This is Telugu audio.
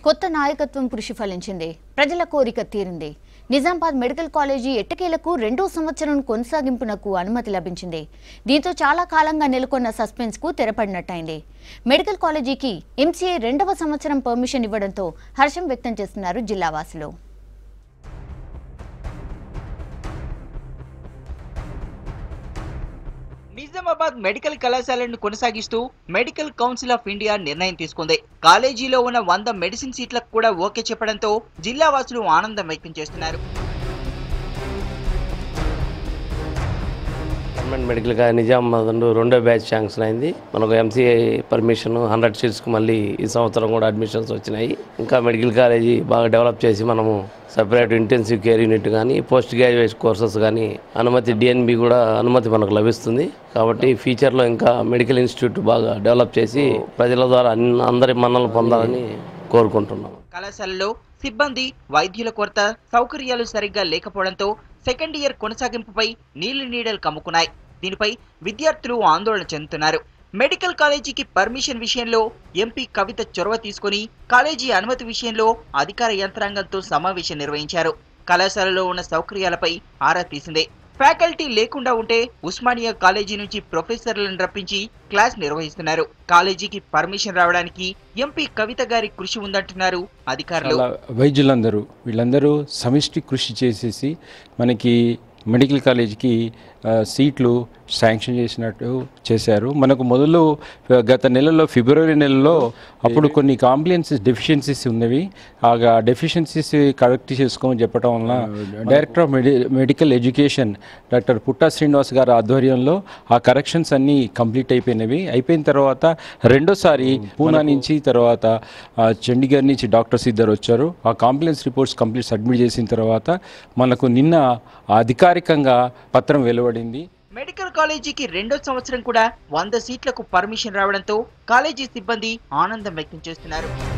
కొత్త నాయకత్వం కృషి ఫలించింది ప్రజల కోరిక తీరింది నిజామాబాద్ మెడికల్ కాలేజీ ఎట్టకేలకు రెండో సంవత్సరం కొనసాగింపునకు అనుమతి లభించింది దీంతో చాలా కాలంగా నెలకొన్న సస్పెన్స్ కు తెరపడినట్టయింది మెడికల్ కాలేజీకి ఎంసీఏ రెండవ సంవత్సరం పర్మిషన్ ఇవ్వడంతో హర్షం వ్యక్తం చేస్తున్నారు జిల్లావాసులు నిజామాబాద్ మెడికల్ కళాశాలను కొనసాగిస్తూ మెడికల్ కౌన్సిల్ ఆఫ్ ఇండియా నిర్ణయం తీసుకుంది కాలేజీలో ఉన్న వంద మెడిసిన్ సీట్లకు కూడా ఓకే చెప్పడంతో జిల్లా వాసులు ఆనందం వ్యక్తం చేస్తున్నారు గవర్నమెంట్ మెడికల్ కాలేజ్ నిజామాబాద్ నుండి రెండో బ్యాచ్ శాంక్షన్ అయింది మనకు ఎంసీఐ పర్మిషన్ హండ్రెడ్ సీట్స్కి మళ్ళీ ఈ సంవత్సరం కూడా అడ్మిషన్స్ వచ్చినాయి ఇంకా మెడికల్ కాలేజీ బాగా డెవలప్ చేసి మనము సపరేట్ ఇంటెన్సివ్ కేర్ యూనిట్ కానీ పోస్ట్ గ్రాడ్యుయేట్ కోర్సెస్ కానీ అనుమతి డిఎన్బి కూడా అనుమతి మనకు లభిస్తుంది కాబట్టి ఫ్యూచర్లో ఇంకా మెడికల్ ఇన్స్టిట్యూట్ బాగా డెవలప్ చేసి ప్రజల ద్వారా అన్ని అందరి మన్నలు పొందాలని కోరుకుంటున్నాం కళాశాలలో సిబ్బంది వైద్యుల కొరత సౌకర్యాలు సరిగ్గా లేకపోవడంతో సెకండ్ ఇయర్ కొనసాగింపుపై నీళ్లు నీడలు కమ్ముకున్నాయి దీనిపై విద్యార్థులు ఆందోళన చెందుతున్నారు మెడికల్ కాలేజీకి పర్మిషన్ విషయంలో ఎంపీ కవిత చొరవ తీసుకుని కాలేజీ అనుమతి విషయంలో అధికార యంత్రాంగంతో సమావేశం నిర్వహించారు కళాశాలలో ఉన్న సౌకర్యాలపై ఆరా తీసింది ఫ్యాకల్టీ లేకుండా ఉంటే ఉస్మానియా కాలేజీ నుంచి ప్రొఫెసర్లను రప్పించి క్లాస్ నిర్వహిస్తున్నారు కాలేజీకి పర్మిషన్ రావడానికి ఎంపీ కవిత గారి కృషి ఉందంటున్నారు అధికారులు చాలా వైద్యులందరూ వీళ్ళందరూ సమిష్టి కృషి చేసేసి మనకి మెడికల్ కాలేజీకి ఆ, సీట్లు శాంక్షన్ చేసినట్టు చేశారు మనకు మొదలు ఆ, గత నెలలో ఫిబ్రవరి నెలలో అప్పుడు కొన్ని కాంప్లియన్సెస్ డెఫిషియన్సీస్ ఉన్నవి ఆ డెఫిషియన్సీస్ కరెక్ట్ చేసుకోమని చెప్పడం వలన డైరెక్టర్ ఆఫ్ మెడి medical education doctor Putta Srinivas గారి ఆధ్వర్యంలో ఆ కరెక్షన్స్ అన్నీ కంప్లీట్ అయిపోయినవి అయిపోయిన తర్వాత రెండోసారి పూనా నుంచి తర్వాత ఆ, చండీగఢ్ నుంచి డాక్టర్స్ ఇద్దరు వచ్చారు ఆ కాంప్లైన్స్ రిపోర్ట్స్ కంప్లీట్ సబ్మిట్ చేసిన తర్వాత మనకు నిన్న అధికారికంగా పత్రం వెలువడింది మెడికల్ కాలేజీకి రెండో సంవత్సరం కూడా వంద సీట్లకు పర్మిషన్ రావడంతో కాలేజీ సిబ్బంది ఆనందం వ్యక్తం చేస్తున్నారు